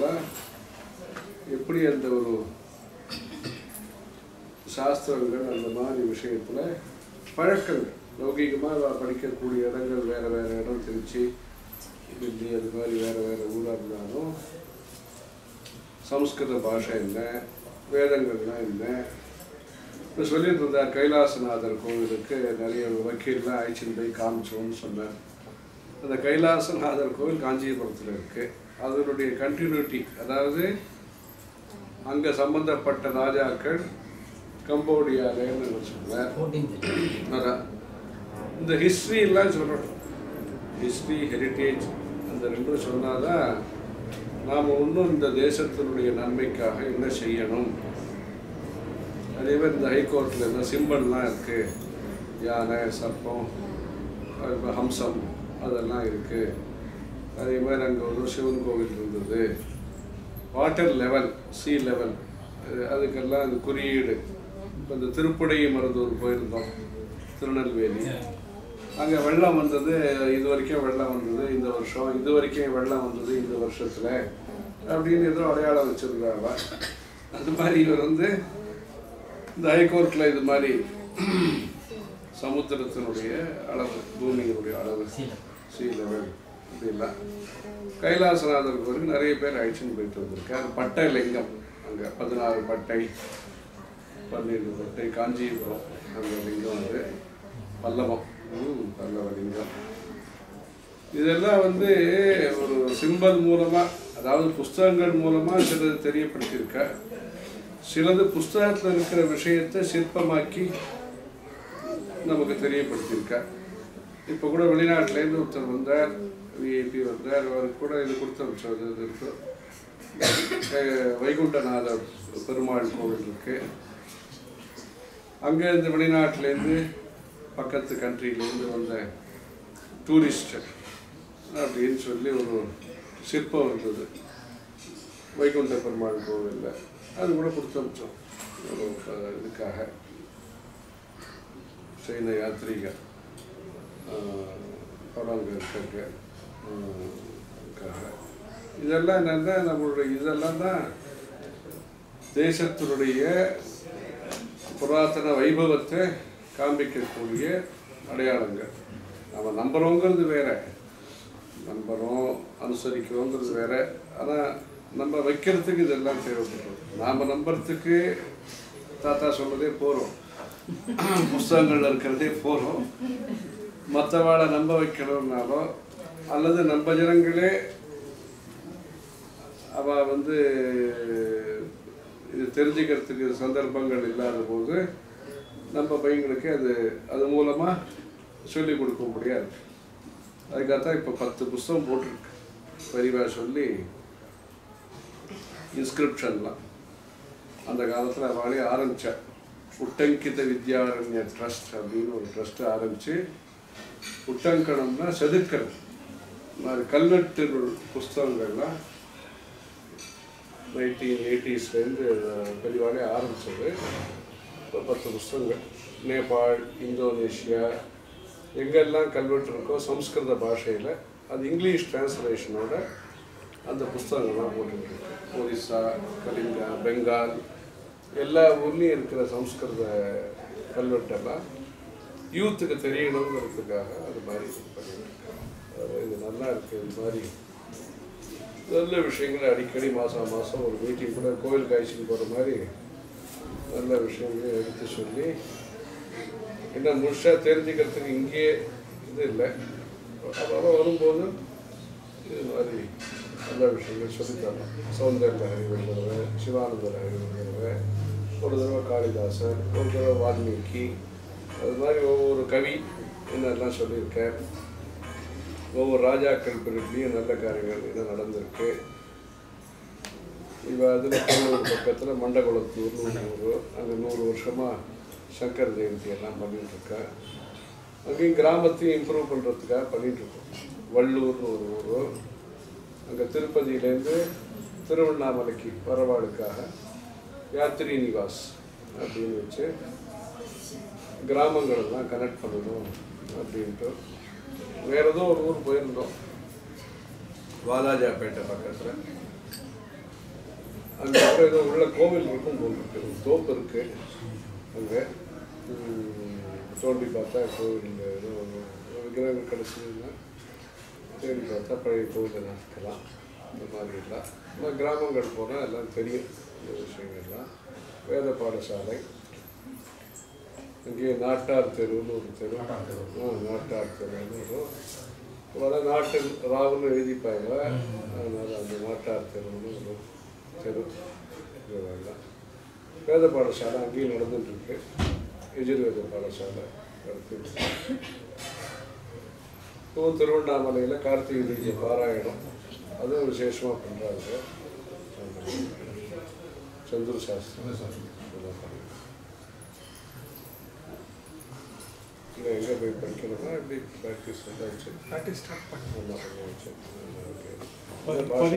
சொன்னால் எப்படி அந்த ஒரு சாஸ்திரங்கள் அந்த மாதிரி விஷயத்தில் பழக்கங்கள் லௌகிகமாக படிக்கக்கூடிய இடங்கள் வேறு வேறு இடம் திருச்சி தில்லி அது மாதிரி வேறு வேறு ஊராக இருந்தாலும் சம்ஸ்கிருத பாஷை என்ன வேதங்கள்லாம் என்ன இப்போ சொல்லிட்டு இருந்தார் கைலாசநாதர் கோவிலுக்கு நிறைய வக்கீல்லாம் அழைச்சின்னு போய் காமிச்சோன்னு சொன்னார் அந்த கைலாசநாதர் கோவில் காஞ்சிபுரத்தில் இருக்குது அதனுடைய கண்டினியூட்டி அதாவது அங்கே சம்பந்தப்பட்ட ராஜாக்கள் கம்போடியாலேன்னு சொன்னார் அதான் இந்த ஹிஸ்ட்ரியெல்லாம் சொல்லணும் ஹிஸ்ட்ரி ஹெரிட்டேஜ் அந்த ரெண்டும் சொன்னாதான் நாம் இன்னும் இந்த தேசத்தினுடைய நன்மைக்காக என்ன செய்யணும் அதே மாதிரி இந்த ஹைகோர்ட்டில் இந்த சிம்பிள்லாம் இருக்குது யானை சர்ப்பம் அதுக்கப்புறம் ஹம்சம் அதெல்லாம் இருக்குது அதே மாதிரி அங்கே ஒரு சிவன் கோவில் இருந்தது வாட்டர் லெவல் சி லெவல் அதுக்கெல்லாம் அந்த குறியீடு இப்போ இந்த திருப்படை மருதூர் போயிருந்தோம் திருநெல்வேலி அங்கே வெள்ளம் வந்தது இது வரைக்கும் வெள்ளம் வந்தது இந்த வருஷம் இது வரைக்கும் வெள்ளம் வந்தது இந்த வருஷத்தில் அப்படின்னு ஏதோ அடையாளம் வச்சுருந்தாங்க அது மாதிரி இவர் வந்து இந்த ஹைகோர்ட்டில் இது மாதிரி சமுத்திரத்தினுடைய அளவு பூமியினுடைய அளவு சி லெவல் இப்படிலாம் கைலாசநாதர் கோருக்கு நிறைய பேர் அழைச்சின்னு போயிட்டு வந்திருக்கார் பட்டை லிங்கம் அங்கே பதினாறு பட்டை பன்னெண்டு பட்டை காஞ்சிபுரம் அந்த லிங்கம் வந்து பல்லவம் ம், பல்லவ லிங்கம் இதெல்லாம் வந்து ஒரு சிம்பல் மூலமாக அதாவது புஸ்தகங்கள் மூலமாக சிலது தெரியப்படுத்தியிருக்க சிலது புஸ்தகத்தில் இருக்கிற விஷயத்தை சிற்பமாக்கி நமக்கு தெரியப்படுத்தியிருக்க இப்போ கூட வெளிநாட்டிலேருந்து ஒருத்தர் வந்தார் விஐபி வந்தார் அவருக்கு கூட இது கொடுத்து அனுப்பிச்சது இது இருக்கு அஹ் வைகுண்டநாதர் பெருமாள் கோவில் இருக்கு அங்கே இந்த வெளிநாட்டிலேருந்து பக்கத்து கண்ட்ரிலேருந்து வந்த டூரிஸ்ட் அப்படின்னு சொல்லி ஒரு சிற்பம் இருந்தது வைகுண்ட பெருமாள் கோவிலில் அது கூட கொடுத்து அனுப்பிச்சோம் ஒரு அஹ், இதுக்காக சைன யாத்ரீக படம் அங்கே இருக்க இதெல்லாம் என்னன்னா நம்மளுடைய இதெல்லாம் தான் தேசத்தினுடைய புராதன வைபவத்தை காண்பிக்கக்கூடிய அடையாளங்கள் நம்ம நம்புறோங்கிறது வேற நம்புறோம் அனுசரிக்கிறோங்கிறது வேற ஆனால் நம்ம வைக்கிறதுக்கு இதெல்லாம் தேவைப்படுறது நாம் நம்புறதுக்கு தாத்தா சொன்னதே போகிறோம் புஸ்தகங்கள்ல இருக்கிறதே போகிறோம் மற்றவாளை நம்ப வைக்கணும்னாலோ அல்லது நம்ம ஜனங்களே அவ வந்து இது தெரிஞ்சுக்கிறதுக்கு சந்தர்ப்பங்கள் இல்லாத போது நம்ம பையங்களுக்கு அது அது மூலமாக சொல்லி கொடுக்க முடியாது அதுக்காகத்தான் இப்போ பத்து புஸ்தகம் போட்டிருக்கு பெரியவா சொல்லி இன்ஸ்கிரிப்ஷன்லாம் அந்த காலத்தில் அவளே ஆரம்பித்தேன் உட்டங்கித வித்யாரண்ய ட்ரஸ்ட் அப்படின்னு ஒரு ட்ரஸ்ட் ஆரம்பித்து உட்டங்கணம்னா செதுக்கல் மாதிரி கல்வெட்டு புஸ்தகங்கள்லாம் நைன்டீன் எயிட்டிஸ்லேருந்து பெரியவாளே ஆரம்பித்தது இப்போ பத்து புஸ்தகங்கள் நேபாள் இந்தோனேஷியா எங்கெல்லாம் கல்வெட்டு இருக்கோ சம்ஸ்கிருத பாஷையில் அது இங்கிலீஷ் டிரான்ஸ்லேஷனோட அந்த புஸ்தகங்கள்லாம் போட்டுருக்கு ஒரிசா கலிங்கா பெங்கால் எல்லா ஊர்லேயும் இருக்கிற சம்ஸ்கிருத கல்வெட்டெல்லாம் யூத்துக்கு தெரியணுங்கிறதுக்காக அது மாதிரி இது பண்ணிட்டு இருக்காங்க. அதாவது இது நல்லா இருக்குது இது மாதிரி நல்ல விஷயங்களை அடிக்கடி மாதம் மாதம் ஒரு மீட்டிங் கூட கோவில் காய்ச்சிக்கு போகிற மாதிரி நல்ல விஷயங்களை எடுத்து சொல்லி இன்னும் முழுசாக தெரிஞ்சுக்கிறதுக்கு இங்கேயே இது இல்லை அப்புறம் வரும்போது இது மாதிரி நல்ல விஷயங்கள் சொல்லித்தரணும் சௌந்தர்ய அறிவு தடவை சிவானந்தர் அறிவு தடவை ஒரு தடவை காளிதாசன் ஒரு தடவை வால்மீகி அது மாதிரி ஒவ்வொரு கவி என்னெல்லாம் சொல்லியிருக்கேன் ஒவ்வொரு ராஜாக்கள் பிரிட்லேயும் நல்ல காரியங்கள் என்ன நடந்திருக்கு இவ அதில் கோளூர் பக்கத்தில் மண்டகுளத்தூர்னு ஒரு ஊர் அங்கே நூறு வருஷமாக சங்கர் ஜெயந்தி எல்லாம் பண்ணிட்டு இருக்கேன் அங்கேயும் கிராமத்தையும் இம்ப்ரூவ் பண்ணுறதுக்காக பண்ணிட்டு இருக்கோம் வள்ளூர்னு ஒரு ஊர் அங்கே திருப்பதியிலேருந்து திருவண்ணாமலைக்கு வரவாளுக்காக யாத்திரி நிவாஸ் அப்படின்னு வச்சு கிராமங்களெல்லாம் கனெக்ட் பண்ணணும் அப்படின்ட்டு வேற ஏதோ ஒரு ஊர் போயிருந்தோம் வாலாஜாப்பேட்டை பக்கத்தில் அங்கே கூட ஏதோ உள்ள கோவில் இருக்கும் போல் இருக்கு ஒரு தோப்பு இருக்கு அங்கே ம், தோண்டி பார்த்தா கோவில் ஏதோ ஒரு விக்கிரகம் கிடச்சதுன்னா தேடி பார்த்தா பழைய கோவிலை இருக்கலாம் இந்த மாதிரிலாம் நம்ம கிராமங்கள் போனால் எல்லாம் தெரியும் இந்த விஷயங்கள்லாம் வேத பாடசாலை இங்கே நாட்டார் தெருவுன்னு ஒரு தெரு ஆ, நாட்டார் தெருன்னு ஒரு வட நாட்டு ராவுன்னு எழுதிப்பாங்க அதனால் அந்த நாட்டார் தெருவுன்னு ஒரு தெரு இதெல்லாம் வேத பாடசாலை அங்கேயும் நடந்துட்டு இருக்கு எஜுர்வேத பாடசாலை அடுத்து இப்போ திருவண்ணாமலையில் கார்த்திகை தீப பாராயணம் அதுவும் விசேஷமாக பண்ணுறாங்க சந்துரு சாஸ்திரி இதெல்லாம் பண்ணுறாங்க. இல்லை எங்கே போய் படிக்கணுமா எப்படி ப்ராக்டிஸ் வந்து வச்சு ப்ராக்டிஸ் ஸ்டார்ட் பண்ணி நல்லா பண்ணி வச்சு ஓகே